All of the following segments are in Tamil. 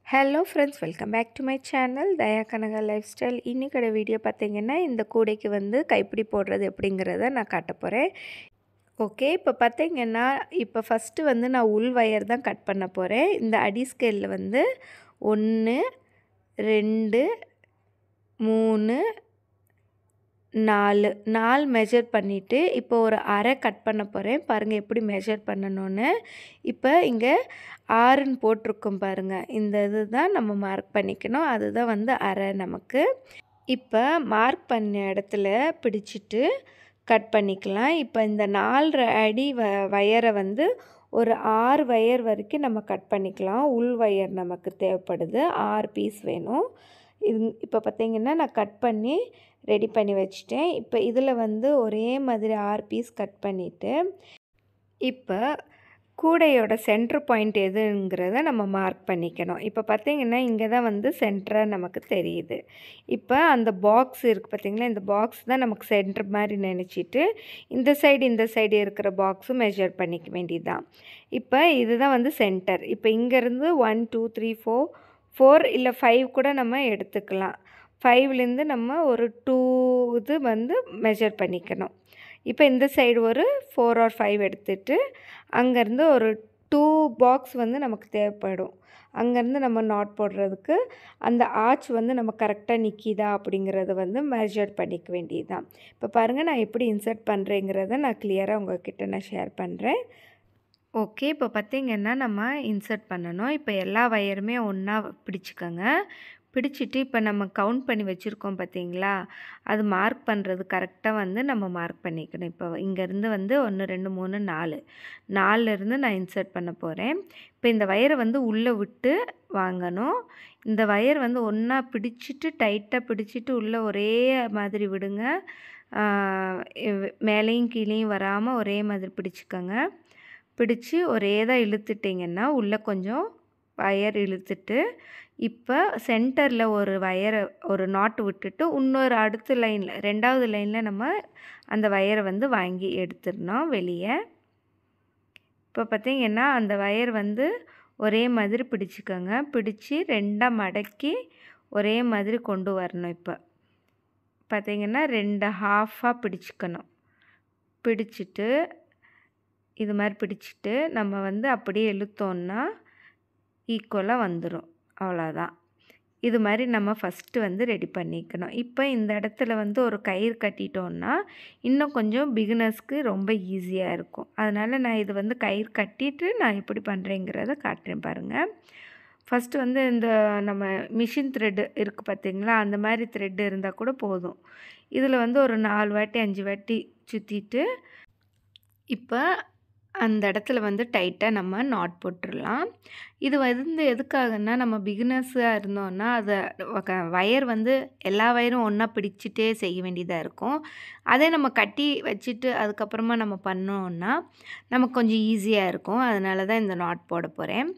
Hello friends welcome back to my channel Daya Kanaka life style இன்றைக்கோட வீடியோ பார்த்தீங்கன்னா இந்த கூடைக்கு வந்து கைப்பிடி போடுறது எப்படிங்கிறத நான் காட்ட போகிறேன் ஓகே இப்போ பார்த்தீங்கன்னா இப்போ ஃபஸ்ட்டு வந்து நான் உள் வயர் தான் கட் பண்ண போகிறேன் இந்த அடி ஸ்கேலில் வந்து ஒன்று ரெண்டு மூணு நாலு நாலு மெஷர் பண்ணிவிட்டு இப்போ ஒரு அரை கட் பண்ண போகிறேன் பாருங்கள் எப்படி மெஷர் பண்ணணும்னு இப்போ இங்கே ஆறுன்னு போட்டிருக்கோம் பாருங்கள் இந்த இது தான் நம்ம மார்க் பண்ணிக்கணும் அதுதான் வந்து அரை நமக்கு இப்போ மார்க் பண்ண இடத்துல பிடிச்சிட்டு கட் பண்ணிக்கலாம் இப்போ இந்த நாலரை அடி வ வயரை வந்து ஒரு ஆறு வயர் வரைக்கும் நம்ம கட் பண்ணிக்கலாம் உள் வயர் நமக்கு தேவைப்படுது ஆறு பீஸ் வேணும் இது இப்போ பார்த்திங்கன்னா நான் கட் பண்ணி ரெடி பண்ணி வச்சுட்டேன் இப்போ இதில் வந்து ஒரே மாதிரி ஆறு பீஸ் கட் பண்ணிவிட்டு இப்போ கூடையோட சென்டர் பாயிண்ட் எதுங்கிறத நம்ம மார்க் பண்ணிக்கணும் இப்போ பார்த்திங்கன்னா இங்கே தான் வந்து சென்டராக நமக்கு தெரியுது இப்போ அந்த பாக்ஸ் இருக்குது பார்த்திங்களா இந்த பாக்ஸ் தான் நமக்கு சென்டர் மாதிரி நினச்சிட்டு இந்த சைடு இந்த சைடு இருக்கிற பாக்ஸும் மெஷர் பண்ணிக்க வேண்டியதுதான் இப்போ இதுதான் வந்து சென்டர் இப்போ இங்கேருந்து one two three four four இல்லை ஃபைவ் கூட நம்ம எடுத்துக்கலாம் ஃபைவ்லேருந்து நம்ம ஒரு டூ இது வந்து மெஷர் பண்ணிக்கணும் இப்போ இந்த சைடு ஒரு ஃபோர் ஆர் ஃபைவ் எடுத்துகிட்டு அங்கேருந்து ஒரு டூ பாக்ஸ் வந்து நமக்கு தேவைப்படும் அங்கேருந்து நம்ம நாட் போடுறதுக்கு அந்த ஆர்ச் வந்து நம்ம கரெக்டாக நிற்கிதா அப்படிங்கிறத வந்து மெஷர் பண்ணிக்க வேண்டியது தான் இப்போ பாருங்கள் நான் எப்படி இன்சர்ட் பண்ணுறேங்கிறத நான் கிளியராக உங்கள்கிட்ட நான் ஷேர் பண்ணுறேன் ஓகே இப்போ பார்த்திங்கன்னா நம்ம இன்சர்ட் பண்ணணும் இப்போ எல்லா வயருமே ஒன்றா பிடிச்சிக்கோங்க பிடிச்சிட்டு இப்போ நம்ம கவுண்ட் பண்ணி வச்சுருக்கோம் பார்த்தீங்களா அது மார்க் பண்ணுறது கரெக்டாக வந்து நம்ம மார்க் பண்ணிக்கணும் இப்போ இங்கேருந்து வந்து ஒன்று ரெண்டு மூணு நாலு நாலுலேருந்து நான் இன்சர்ட் பண்ண போகிறேன் இப்போ இந்த வயரை வந்து உள்ளே விட்டு வாங்கணும் இந்த வயர் வந்து ஒன்றா பிடிச்சிட்டு டைட்டாக பிடிச்சிட்டு உள்ளே ஒரே மாதிரி விடுங்க மேலேயும் கீழேயும் வராமல் ஒரே மாதிரி பிடிச்சிக்கோங்க பிடிச்சி ஒரே தான் இழுத்துட்டிங்கன்னா உள்ளே கொஞ்சம் வயர் இழுத்துட்டு இப்போ சென்டரில் ஒரு வயரை ஒரு நாட்டு விட்டுட்டு இன்னொரு அடுத்த லைனில் ரெண்டாவது லைனில் நம்ம அந்த வயரை வந்து வாங்கி எடுத்துடணும் வெளியே இப்போ பார்த்திங்கன்னா அந்த வயர் வந்து ஒரே மாதிரி பிடிச்சிக்கோங்க பிடிச்சி ரெண்டாக மடக்கி ஒரே மாதிரி கொண்டு வரணும் இப்போ பார்த்திங்கன்னா ரெண்டு ஹாஃபாக பிடிச்சிக்கணும் பிடிச்சிட்டு இது மாதிரி பிடிச்சிட்டு நம்ம வந்து அப்படியே இழுத்தோன்னா ஈக்குவலாக வந்துடும் அவ்வளோதான் இது மாதிரி நம்ம ஃபஸ்ட்டு வந்து ரெடி பண்ணிக்கணும் இப்போ இந்த இடத்துல வந்து ஒரு கயிறு கட்டிட்டோன்னா இன்னும் கொஞ்சம் பிகினர்ஸ்க்கு ரொம்ப ஈஸியாக இருக்கும் அதனால் நான் இது வந்து கயிறு கட்டிட்டு நான் எப்படி பண்ணுறேங்கிறத காட்டுறேன் பாருங்கள் ஃபஸ்ட்டு வந்து இந்த நம்ம மிஷின் த்ரெட்டு இருக்குது பார்த்திங்களா அந்த மாதிரி த்ரெட்டு இருந்தால் கூட போதும் இதில் வந்து ஒரு நாலு வாட்டி அஞ்சு வாட்டி சுற்றிட்டு இப்போ அந்த இடத்துல வந்து டைட்டாக நம்ம நாட் போட்டுடலாம் இது வந்து எதுக்காகன்னா நம்ம பிகினர்ஸாக இருந்தோன்னா அதை வயர் வந்து எல்லா வயரும் ஒன்றா பிடிச்சிட்டே செய்ய வேண்டியதாக இருக்கும் அதே நம்ம கட்டி வச்சுட்டு அதுக்கப்புறமா நம்ம பண்ணோன்னா நமக்கு கொஞ்சம் ஈஸியாக இருக்கும் அதனால தான் இந்த நாட் போட போகிறேன்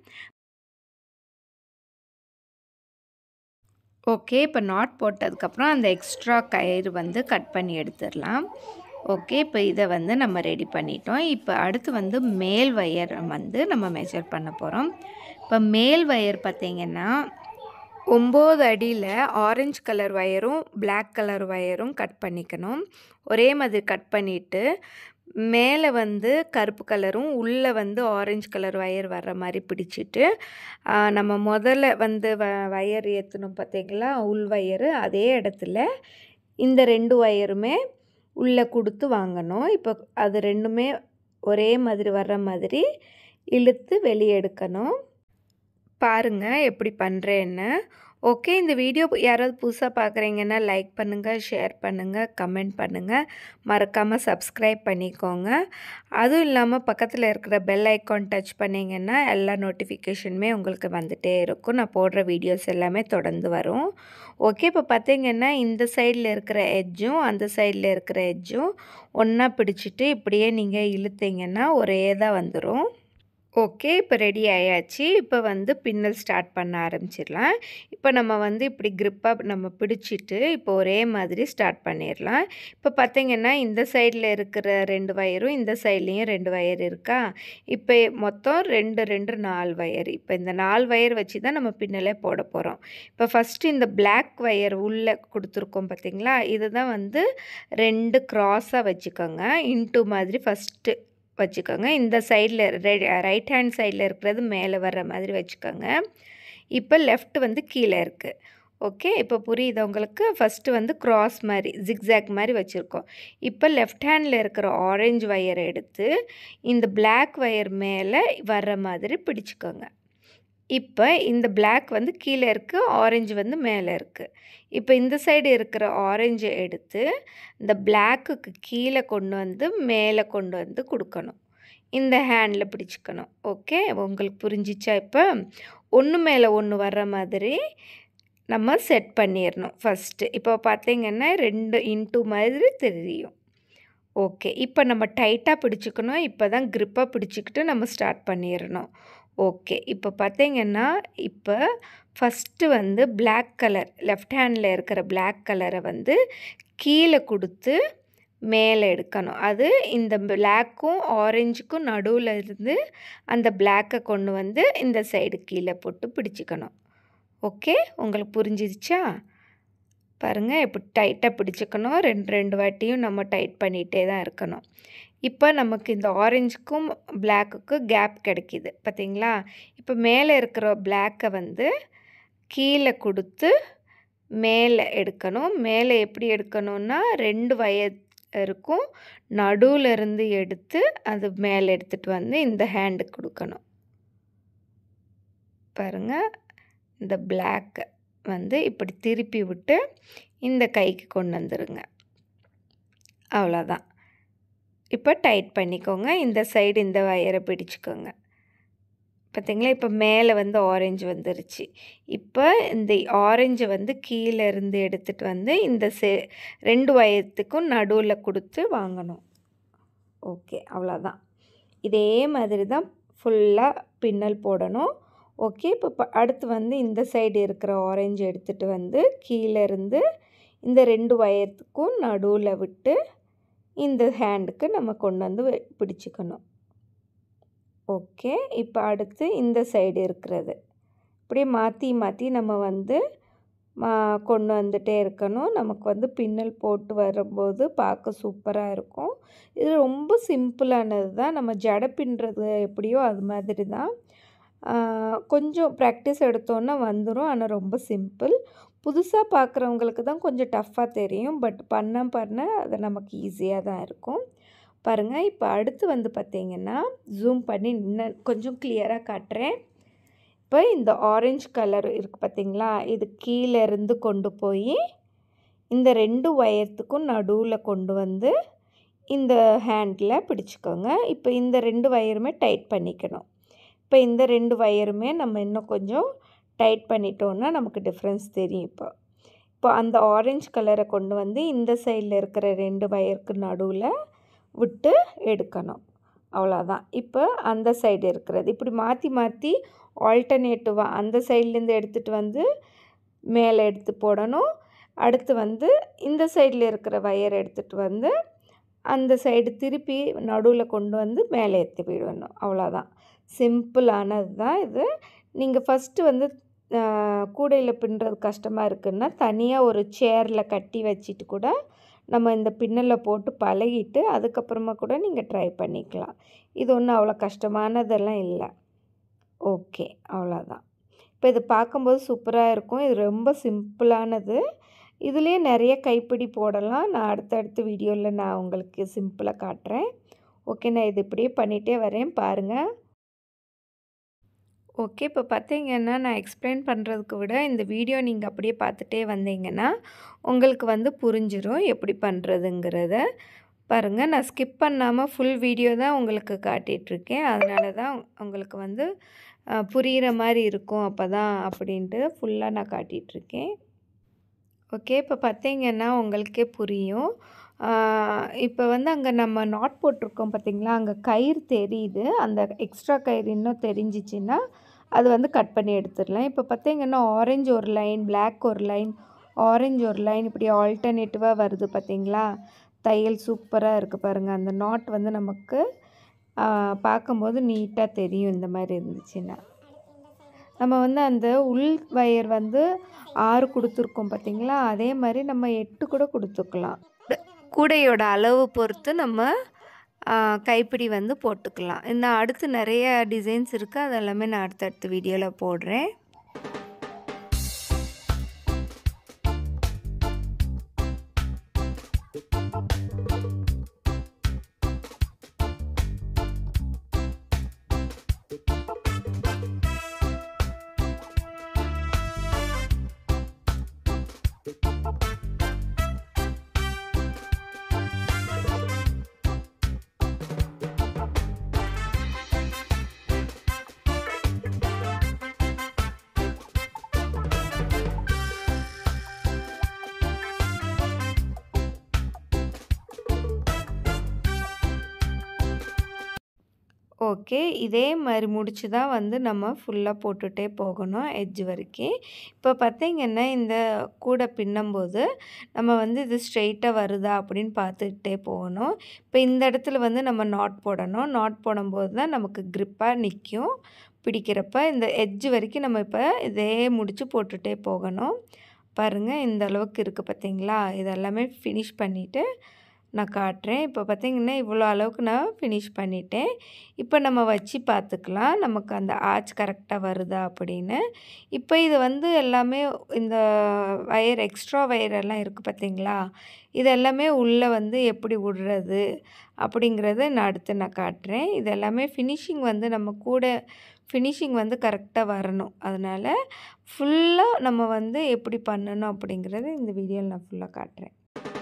ஓகே இப்போ நாட் போட்டதுக்கப்புறம் அந்த எக்ஸ்ட்ரா கயிறு வந்து கட் பண்ணி எடுத்துடலாம் ஓகே இப்போ இதை வந்து நம்ம ரெடி பண்ணிட்டோம் இப்போ அடுத்து வந்து மேல் வயர் வந்து நம்ம மெஷர் பண்ண போகிறோம் இப்போ மேல் வயர் பார்த்திங்கன்னா ஒம்பது அடியில் ஆரஞ்சு கலர் வயரும் பிளாக் கலர் வயரும் கட் பண்ணிக்கணும் ஒரே மாதிரி கட் பண்ணிவிட்டு மேலே வந்து கருப்பு கலரும் உள்ளே வந்து ஆரஞ்சு கலர் வயர் வர்ற மாதிரி பிடிச்சிட்டு நம்ம முதல்ல வந்து வ வயர் ஏற்றணும் பார்த்திங்களா உள் வயரு அதே இடத்துல இந்த ரெண்டு வயருமே உள்ளே கொடுத்து வாங்கணும் இப்போ அது ரெண்டுமே ஒரே மாதிரி வர்ற மாதிரி இழுத்து வெளியே எடுக்கணும் பாருங்கள் எப்படி பண்ணுறேன்னு ஓகே இந்த வீடியோ யாராவது புதுசாக பார்க்குறீங்கன்னா லைக் பண்ணுங்கள் ஷேர் பண்ணுங்கள் கமெண்ட் பண்ணுங்கள் மறக்காமல் சப்ஸ்கிரைப் பண்ணிக்கோங்க அதுவும் இல்லாமல் பக்கத்தில் இருக்கிற பெல் ஐக்கான் டச் பண்ணிங்கன்னா எல்லா நோட்டிஃபிகேஷனுமே உங்களுக்கு வந்துகிட்டே இருக்கும் நான் போடுற வீடியோஸ் எல்லாமே தொடர்ந்து வரும் ஓகே இப்போ பார்த்திங்கன்னா இந்த சைடில் இருக்கிற எட்ஜும் அந்த சைடில் இருக்கிற எட்ஜும் ஒன்றா பிடிச்சிட்டு இப்படியே நீங்கள் இழுத்தீங்கன்னா ஒரே தான் வந்துடும் ஓகே. இப்ப ரெடி ஆயாச்சு. இப்ப வந்து பின்னல் ஸ்டார்ட் பண்ண ஆரம்பிச்சிடலாம். இப்ப நம்ம வந்து இப்படி கிரிப்பா நம்ம பிடிச்சிட்டு, இப்போ ஒரே மாதிரி ஸ்டார்ட் பண்ணிரலாம். இப்ப பார்த்தீங்கன்னா, இந்த சைடுல இருக்கிற 2 வயரும், இந்த சைட்லயும் 2 வயர் இருக்கா? இப்ப மொத்தம் 2, 2 4 வயர். இப்ப இந்த 4 வயர் வச்சு தான் நம்ம பின்னலே போட போறோம். இப்ப ஃபர்ஸ்ட்டு இந்த பிளாக் வயர் உள்ள குடுத்துருக்கோம் பார்த்தீங்களா? இதுதான் வந்து 2 கிராஸா வச்சுக்கோங்க. இன்டூ மாதிரி ஃபர்ஸ்ட்டு வச்சுக்கோங்க. இந்த சைட்ல ரெ ரைட் ஹேண்ட் சைட்ல இருக்கிறது மேல வர்ற மாதிரி வச்சுக்கோங்க. இப்ப லெஃப்ட் வந்து கீழ இருக்கு. ஓகே. இப்ப புரியுதா உங்களுக்கு? ஃபர்ஸ்ட்டு வந்து கிராஸ் மாரி, ஜிக்ஸாக் மாரி வச்சிருக்கோம். இப்ப லெஃப்ட் ஹேண்ட்ல இருக்கிற ஆரஞ்ச் வயர எடுத்து, இந்த பிளாக் வயர் மேல வர்ற மாதிரி பிடிச்சுக்கோங்க. இப்ப இந்த பிளாக் வந்து கீழ இருக்கு. ஆரஞ்ச் வந்து மேல இருக்கு. இப்ப இந்த சைடு இருக்கிற ஆரஞ்ச எடுத்து, இந்த பிளாக்குக்கு கீழ கொண்டு வந்து, மேல கொண்டு வந்து குடுக்கணும். இந்த ஹேண்ட்ல பிடிச்சுக்கணும். ஓகே. உங்களுக்கு புரிஞ்சுச்சா இப்ப? ஒண்ணு மேல ஒண்ணு வர்ற மாதிரி நம்ம செட் பண்ணிறணும் ஃபர்ஸ்ட்டு. இப்ப பார்த்தீங்கன்னா, 2 இன்டூ மாதிரி தெரியும். ஓகே. இப்ப நம்ம டைட்டா பிடிச்சுக்கணும். இப்ப தான் கிரிப்பா பிடிச்சுக்கிட்டு நம்ம ஸ்டார்ட் பண்ணிறணும். ஓகே. இப்ப பார்த்தீங்கன்னா, இப்ப ஃபர்ஸ்ட்டு வந்து பிளாக் கலர் லெஃப்ட் ஹேண்ட்ல இருக்கிற பிளாக் கலர வந்து கீழ குடுத்து, மேல எடுக்கணும். அது இந்த பிளாக்கும், ஆரஞ்சுக்கும் நடுவுல இருந்து அந்த பிளாக்க கொண்டு வந்து இந்த சைடு கீழ போட்டு பிடிச்சுக்கணும். ஓகே. உங்களுக்கு புரிஞ்சிருச்சா? பாருங்க எப்படி டைட்டா பிடிச்சுக்கணும். 2, 2 வாட்டியும் நம்ம டைட் பண்ணிட்டே தான் இருக்கணும். இப்ப நமக்கு இந்த ஆரஞ்சுக்கும், பிளாக்குக்கும் கேப் கிடைக்குது. பார்த்தீங்களா? இப்ப மேல இருக்கிற பிளாக்க வந்து கீழ குடுத்து, மேல எடுக்கணும். மேல எப்படி எடுக்கணும்னா, 2 வயருக்கும் நடுவுல இருந்து எடுத்து, அது மேல எடுத்துட்டு வந்து இந்த ஹேண்டுக்கு குடுக்கணும். பாருங்க. இந்த பிளாக்க வந்து இப்படி திருப்பி விட்டு, இந்த கைக்கு கொண்டு வந்துருங்க. அவ்வளோதான். இப்ப டைட் பண்ணிக்கோங்க. இந்த சைடு இந்த வயர பிடிச்சுக்கோங்க. பார்த்தீங்களா? இப்ப மேல வந்து ஆரஞ்சு வந்துருச்சு. இப்ப இந்த ஆரஞ்ச வந்து கீழ இருந்து எடுத்துட்டு வந்து, இந்த செ 2 வயத்துக்கும் நடுவுல குடுத்து வாங்கணும். ஓகே. அவ்வளோதான். இதே மாதிரி தான் ஃபுல்லா பின்னல் போடணும். ஓகே. இப்ப ப அடுத்து வந்து இந்த சைடு இருக்கிற ஆரஞ்ச எடுத்துட்டு வந்து, கீழ இருந்து இந்த 2 வயத்துக்கும் நடுவுல விட்டு, இந்த ஹேண்டுக்கு நம்ம கொண்டு வந்து வ பிடிச்சுக்கணும். ஓகே. இப்ப அடுத்து இந்த சைடு இருக்கிறது. இப்படியே மாத்தி, மாத்தி நம்ம வந்து மா கொண்டு வந்துட்டே இருக்கணும். நமக்கு வந்து பின்னல் போட்டு வரும்போது பார்க்க சூப்பரா இருக்கும். இது ரொம்ப சிம்பிளானது தான். நம்ம ஜட பின்றது எப்படியோ அது மாதிரி தான். ஆ கொஞ்சம் பிராக்டிஸ் எடுத்தோம்னா வந்துரும். ஆனா ரொம்ப சிம்பிள். புதுசா பார்க்குறவங்களுக்கு தான் கொஞ்சம் டஃப்பா தெரியும். பட் பண்ண, பண்ண அது நமக்கு ஈஸியா தான் இருக்கும். பாருங்க. இப்ப அடுத்து வந்து பார்த்தீங்கன்னா, ஜூம் பண்ணி இன்னும் கொஞ்சம் கிளியரா காட்டுறேன். இப்ப இந்த ஆரஞ்ச் கலர் இருக்கு பார்த்தீங்களா? இது கீழ இருந்து கொண்டு போயி, இந்த 2 வயத்துக்கும் நடுவுல கொண்டு வந்து, இந்த ஹேண்ட்ல பிடிச்சுக்கோங்க. இப்ப இந்த 2 வயருமே டைட் பண்ணிக்கணும். இப்ப இந்த 2 வயருமே நம்ம இன்னும் கொஞ்சம் டைட் பண்ணிட்டோம்னா, நமக்கு டிஃப்ரென்ஸ் தெரியும் இப்ப. இப்ப அந்த ஆரஞ்ச் கலர கொண்டு வந்து, இந்த சைட்ல இருக்கிற 2 வயருக்கு நடுவுல விட்டு எடுக்கணும். அவ்வளோதான். இப்ப அந்த சைடு இருக்கிறது. இப்படி மாத்தி, மாத்தி ஆல்டர்னேட்டிவா அந்த சைட்லேருந்து எடுத்துட்டு வந்து, மேல எடுத்து போடணும். அடுத்து வந்து இந்த சைட்ல இருக்கிற வயர் எடுத்துட்டு வந்து, அந்த சைடு திருப்பி நடுவுல கொண்டு வந்து மேல ஏத்தி விடணும். அவ்வளோதான். சிம்பிளானது தான் இது. நீங்க ஃபர்ஸ்ட்டு வந்து அ கூடையில பின்றது கஷ்டமா இருக்குன்னா, தனியா ஒரு சேர்ல கட்டி வச்சுட்டு கூட, நம்ம இந்த பின்னல போட்டு பழகிட்டு, அதுக்கப்புறமா கூட நீங்க ட்ரை பண்ணிக்கலாம். இது ஒண்ணும் அவ்வளோ கஷ்டமானதெல்லாம் இல்ல. ஓகே. அவ்வளோதான். இப்ப இது பார்க்கும்போது சூப்பரா இருக்கும். இது ரொம்ப சிம்பிளானது. இதுலயே நெறைய கைப்பிடி போடலாம். நான் அடுத்தடுத்த வீடியோல நான் உங்களுக்கு சிம்பிளா காட்டுறேன். ஓகே. நான் இது இப்படியே பண்ணிட்டே வரேன். பாருங்க. ஓகே. இப்ப பார்த்தீங்கன்னா, நான் எக்ஸ்பிளைன் பண்றதுக்கு விட, இந்த வீடியோ நீங்க அப்படியே பார்த்துட்டே வந்தீங்கன்னா, உங்களுக்கு வந்து புரிஞ்சிரும் எப்படி பண்றதுங்கிறத. பாருங்க. நான் ஸ்கிப் பண்ணாம ஃபுல் வீடியோ தான் உங்களுக்கு காட்டிட்டுருக்கேன். அதனால தான் உங்களுக்கு வந்து அ புரியிற மாரி இருக்கும். அப்பதான் அப்படின்ட்டு ஃபுல்லா நான் காட்டிட்டுருக்கேன். ஓகே. இப்ப பார்த்தீங்கன்னா, உங்களுக்கே புரியும். இப்போ வந்து அங்கே நம்ம நாட் போட்டிருக்கோம் பார்த்தீங்களா அங்கே கயிறு தெரியுது அந்த எக்ஸ்ட்ரா கயிறு இன்னும் தெரிஞ்சிச்சின்னா அது வந்து கட் பண்ணி எடுத்துடலாம் இப்போ பார்த்தீங்கன்னா ஆரஞ்சு ஒரு லைன் பிளாக் ஒரு லைன் ஆரஞ்சு ஒரு லைன் இப்படி ஆல்டர்னேட்டிவாக வருது பார்த்தீங்களா தையல் சூப்பராக இருக்குது பாருங்கள் அந்த நாட் வந்து நமக்கு பார்க்கும்போது நீட்டாக தெரியும் இந்த மாதிரி இருந்துச்சுன்னா நம்ம வந்து அந்த உள் வயர் வந்து ஆறு கொடுத்துருக்கோம் பார்த்தீங்களா அதே மாதிரி நம்ம எட்டு கூட கொடுத்துக்கலாம் கூடையோட அளவு பொறுத்து நம்ம கைப்பிடி வந்து போட்டுக்கலாம் இன்னும் அடுத்து நிறைய டிசைன்ஸ் இருக்குது அதெல்லாமே நான் அடுத்தடுத்த வீடியோவில் போடுறேன் ஓகே இதே மாதிரி முடிச்சு தான் வந்து நம்ம ஃபுல்லாக போட்டுகிட்டே போகணும் எட்ஜ் வரைக்கும் இப்போ பார்த்திங்கன்னா இந்த கூடை பின்னும்போது நம்ம வந்து இது ஸ்ட்ரெயிட்டாக வருதா அப்படின்னு பார்த்துக்கிட்டே போகணும் இப்போ இந்த இடத்துல வந்து நம்ம நாட் போடணும் நாட் போடும்போது தான் நமக்கு க்ரிப்பாக நிற்கும் பிடிக்கிறப்ப இந்த எட்ஜ் வரைக்கும் நம்ம இப்போ இதே முடிச்சு போட்டுகிட்டே போகணும் பாருங்கள் இந்த அளவுக்கு இருக்குது பார்த்தீங்களா இதெல்லாமே ஃபினிஷ் பண்ணிவிட்டு நான் காட்டுறேன் இப்போ பார்த்திங்கன்னா இவ்வளோ அளவுக்கு நான் ஃபினிஷ் பண்ணிட்டேன் இப்போ நம்ம வச்சு பார்த்துக்கலாம் நமக்கு அந்த ஆச் கரெக்டாக வருதா அப்படின்னு இப்போ இது வந்து எல்லாமே இந்த வயர் எக்ஸ்ட்ரா வயர் எல்லாம் இருக்குது பார்த்தீங்களா இது எல்லாமே உள்ளே வந்து எப்படி விடுறது அப்படிங்கிறத நான் அடுத்து நான் காட்டுறேன் இது எல்லாமே ஃபினிஷிங் வந்து நம்ம கூட ஃபினிஷிங் வந்து கரெக்டாக வரணும் அதனால் ஃபுல்லாக நம்ம வந்து எப்படி பண்ணணும் அப்படிங்கிறத இந்த வீடியோவில் நான் ஃபுல்லாக காட்டுறேன்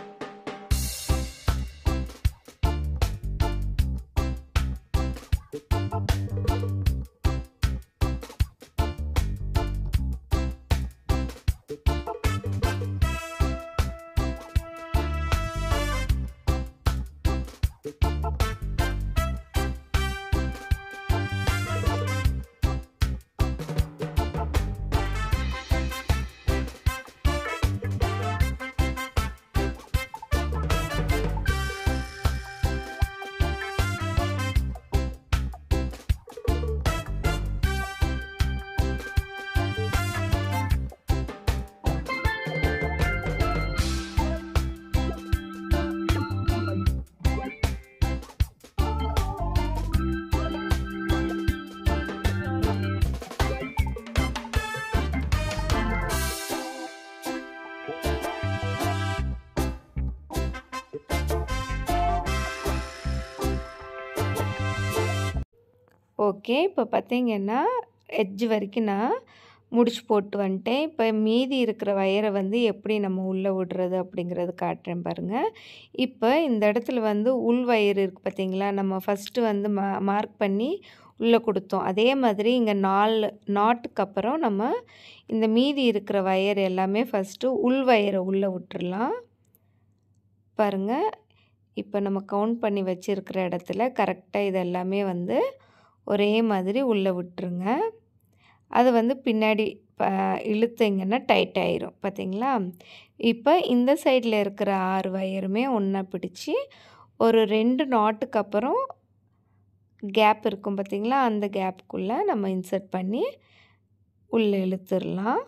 ஓகே இப்போ பார்த்தீங்கன்னா எட்ஜ் வரைக்கும் நான் முடிச்சு போட்டு வந்துட்டேன் இப்போ மீதி இருக்கிற வயரை வந்து எப்படி நம்ம உள்ளே விடுறது அப்படிங்கிறது காட்டுறேன் பாருங்கள் இப்போ இந்த இடத்துல வந்து உள் வயர் இருக்குது பார்த்தீங்களா நம்ம ஃபஸ்ட்டு வந்து மா மார்க் பண்ணி உள்ளே கொடுத்தோம் அதே மாதிரி இங்கே நாலு நாட்டுக்கு அப்புறம் நம்ம இந்த மீதி இருக்கிற வயர் எல்லாமே ஃபஸ்ட்டு உள் வயரை உள்ளே விட்டுறலாம் பாருங்கள் இப்போ நம்ம கவுண்ட் பண்ணி வச்சுருக்கிற இடத்துல கரெக்டாக இது எல்லாமே வந்து ஒரே மாதிரி உள்ளே விட்டுருங்க அது வந்து பின்னாடி ப இழுத்தீங்கன்னா டைட் ஆயிரும் பார்த்தீங்களா இப்போ இந்த சைடில் இருக்கிற ஆறு வயருமே ஒன்றா பிடிச்சி ஒரு ரெண்டு நாட்டுக்கு அப்புறம் கேப் இருக்கும் பார்த்தீங்களா அந்த கேப்புக்குள்ளே நம்ம இன்சர்ட் பண்ணி உள்ளே இழுத்துடலாம்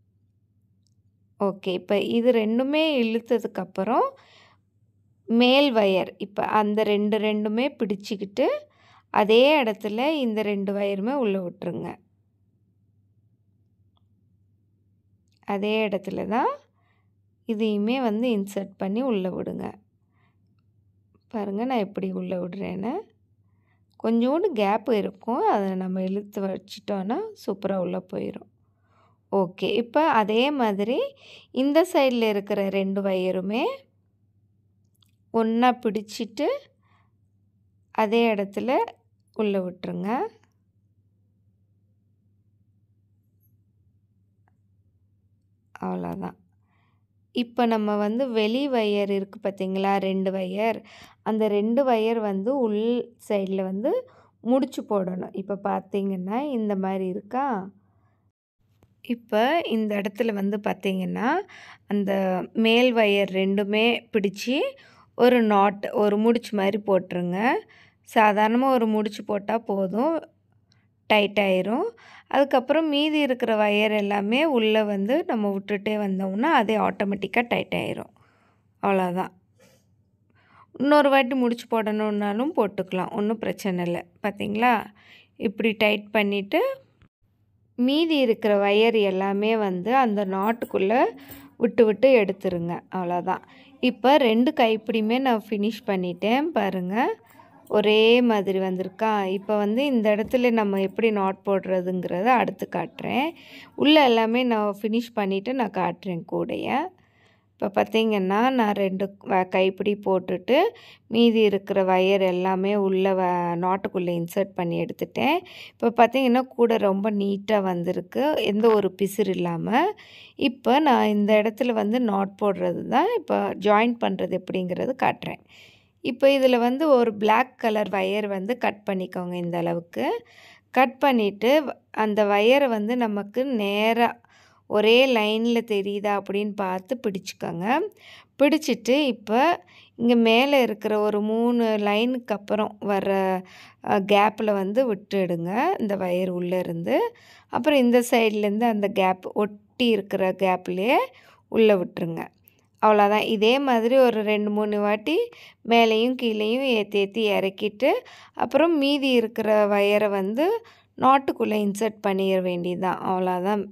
ஓகே இப்போ இது ரெண்டுமே இழுத்ததுக்கப்புறம் மேல் வயர் இப்போ அந்த ரெண்டு ரெண்டுமே பிடிச்சிக்கிட்டு அதே இடத்துல இந்த ரெண்டு வயருமே உள்ளே விட்டுருங்க அதே இடத்துல தான் இதையுமே வந்து இன்சர்ட் பண்ணி உள்ளே விடுங்க பாருங்கள் நான் எப்படி உள்ளே விடுறேன்னு கொஞ்சோண்டு கேப் இருக்கும் அதை நம்ம இழுத்து வச்சிட்டோன்னா சூப்பராக உள்ளே போயிடும் ஓகே இப்போ அதே மாதிரி இந்த சைடில் இருக்கிற ரெண்டு வயருமே ஒன்றா பிடிச்சிட்டு அதே இடத்துல உள்ளே விட்டுருங்க அவ்வளோதான் இப்போ நம்ம வந்து வெளி வயர் இருக்குது பார்த்தீங்களா ரெண்டு வயர் அந்த ரெண்டு வயர் வந்து உள் சைடில் வந்து முடிச்சு போடணும் இப்போ பார்த்தீங்கன்னா இந்த மாதிரி இருக்கா இப்போ இந்த இடத்துல வந்து பார்த்தீங்கன்னா அந்த மேல் வயர் ரெண்டுமே பிடிச்சி ஒரு நாட் ஒரு முடிச்சு மாதிரி போட்டுருங்க சாதாரணமாக ஒரு முடிச்சு போட்டால் போதும் டைட் ஆயிரும் அதுக்கப்புறம் மீதி இருக்கிற வயர் எல்லாமே உள்ளே வந்து நம்ம விட்டுட்டே வந்தோம்னா அதே ஆட்டோமேட்டிக்காக டைட் ஆயிரும் அவ்வளோதான் இன்னொரு வாட்டி முடிச்சு போடணுன்னாலும் போட்டுக்கலாம் ஒன்றும் பிரச்சனை இல்லை பார்த்தீங்களா இப்படி டைட் பண்ணிவிட்டு மீதி இருக்கிற வயர் எல்லாமே வந்து அந்த நாட்டுக்குள்ளே விட்டு விட்டு எடுத்துருங்க அவ்வளோதான் இப்போ ரெண்டு கைப்பிடியுமே நான் ஃபினிஷ் பண்ணிட்டேன் பாருங்கள் ஒரே மாதிரி வந்திருக்கா இப்போ வந்து இந்த இடத்துல நம்ம எப்படி நாட் போடுறதுங்கிறத அடுத்து காட்டுறேன் உள்ளே எல்லாமே நான் ஃபினிஷ் பண்ணிவிட்டு நான் காட்டுறேன் கூடைய இப்போ பார்த்தீங்கன்னா நான் ரெண்டு வ- கைப்பிடி போட்டுட்டு மீதி இருக்கிற வயர் எல்லாமே உள்ளே வ நாட்டுக்குள்ளே இன்சர்ட் பண்ணி எடுத்துட்டேன் இப்போ பார்த்தீங்கன்னா கூட ரொம்ப நீட்டாக வந்திருக்கு எந்த ஒரு பிசுறு இல்லாமல் இப்போ நான் இந்த இடத்துல வந்து நாட் போடுறது தான் இப்போ ஜாயின் பண்ணுறது எப்படிங்கிறது காட்டுறேன் இப்போ இதில் வந்து ஒரு Black கலர் வயர் வந்து கட் பண்ணிக்கோங்க இந்த அளவுக்கு கட் பண்ணிவிட்டு அந்த வயரை வந்து நமக்கு நேராக ஒரே லைனில் தெரியுதா அப்படின்னு பார்த்து பிடிச்சிக்கோங்க பிடிச்சிட்டு இப்போ இங்கே மேலே இருக்கிற ஒரு மூணு லைனுக்கு அப்புறம் வர கேப்பில் வந்து விட்டுடுங்க இந்த வயர் உள்ளே இருந்து அப்புறம் இந்த சைட்லேருந்து அந்த கேப் ஒட்டி இருக்கிற கேப்லேயே உள்ளே விட்டுருங்க அவ்வளோதான் இதே மாதிரி ஒரு ரெண்டு மூணு வாட்டி மேலேயும் கீழேயும் ஏற்றி ஏற்றி இறக்கிட்டு அப்புறம் மீதி இருக்கிற வயரை வந்து நாட்டுக்குள்ளே இன்சர்ட் பண்ணிட வேண்டியதுதான் அவ்வளோதான்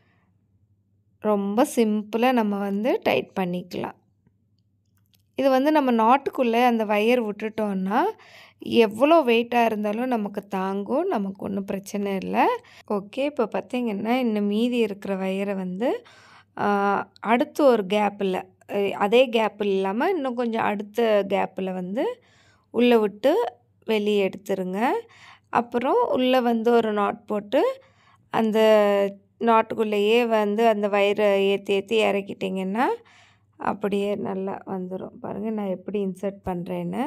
ரொம்ப சிம்பிளாக நம்ம வந்து டைட் பண்ணிக்கலாம் இது வந்து நம்ம நாட்டுக்குள்ளே அந்த வயர் விட்டுட்டோன்னா எவ்வளோ வெயிட்டாக இருந்தாலும் நமக்கு தாங்கும் நமக்கு ஒன்றும் பிரச்சனை இல்லை ஓகே இப்போ பார்த்தீங்கன்னா இன்னும் மீதி இருக்கிற வயரை வந்து ஆஹ், அடுத்து ஒரு கேப்பில் அதே கேப் இல்லாமல் இன்னும் கொஞ்சம் அடுத்த கேப்பில் வந்து உள்ளே விட்டு வெளியே எடுத்துருங்க அப்புறம் உள்ளே வந்து ஒரு நாட் போட்டு அந்த நாட்டுக்குள்ளேயே வந்து அந்த வயரை ஏற்றி ஏற்றி இறக்கிட்டிங்கன்னா அப்படியே நல்லா வந்துடும் பாருங்கள் நான் எப்படி இன்சர்ட் பண்ணுறேன்னு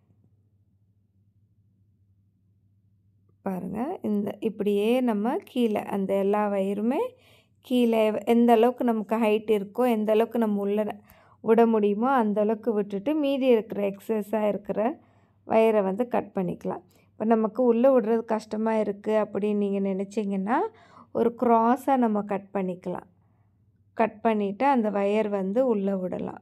பாருங்கள் இந்த இப்படியே நம்ம கீழே அந்த எல்லா வயருமே கீழே எந்த அளவுக்கு நமக்கு ஹைட் இருக்கோ எந்த அளவுக்கு நம்ம உள்ள விட முடியுமோ அந்த அளவுக்கு விட்டுட்டு மீதி இருக்கிற எக்ஸஸாக இருக்கிற வயரை வந்து கட் பண்ணிக்கலாம் இப்போ நமக்கு உள்ளே விடுறது கஷ்டமாக இருக்குது அப்படின்னு நீங்கள் நினச்சிங்கன்னா ஒரு க்ராஸாக நம்ம கட் பண்ணிக்கலாம் கட் பண்ணிவிட்டு அந்த வயர் வந்து உள்ளே விடலாம்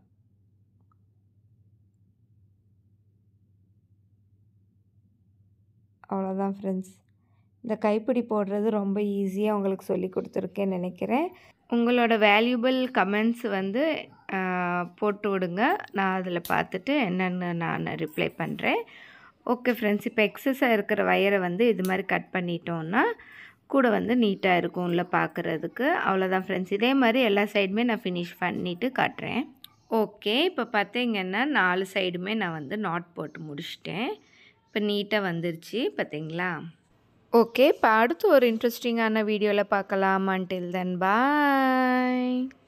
அவ்வளோதான் ஃப்ரெண்ட்ஸ் இந்த கைப்பிடி போடுறது ரொம்ப ஈஸியாக உங்களுக்கு சொல்லி கொடுத்துருக்கேன்னு நினைக்கிறேன் உங்களோட வேல்யூபிள் கமெண்ட்ஸ் வந்து ஆஹ், போட்டு விடுங்க நான் அதில் பார்த்துட்டு என்னென்னு நான் ரிப்ளை பண்ணுறேன் ஓகே ஃப்ரெண்ட்ஸ் இப்போ எக்ஸஸாக இருக்கிற வயரை வந்து இது மாதிரி கட் பண்ணிட்டோன்னா கூட வந்து நீட்டாக இருக்கும் உள்ள பார்க்குறதுக்கு அவ்வளோதான் ஃப்ரெண்ட்ஸ் இதே மாதிரி எல்லா சைடுமே நான் ஃபினிஷ் பண்ணிவிட்டு காட்டுறேன் ஓகே இப்போ பார்த்தீங்கன்னா நாலு சைடுமே நான் வந்து நாட் போட்டு முடிச்சிட்டேன் இப்போ நீட்டாக வந்துருச்சு பார்த்தீங்களா ஓகே இப்போ அடுத்து ஒரு இன்ட்ரெஸ்டிங்கான வீடியோவில் பார்க்கலாம் until then bye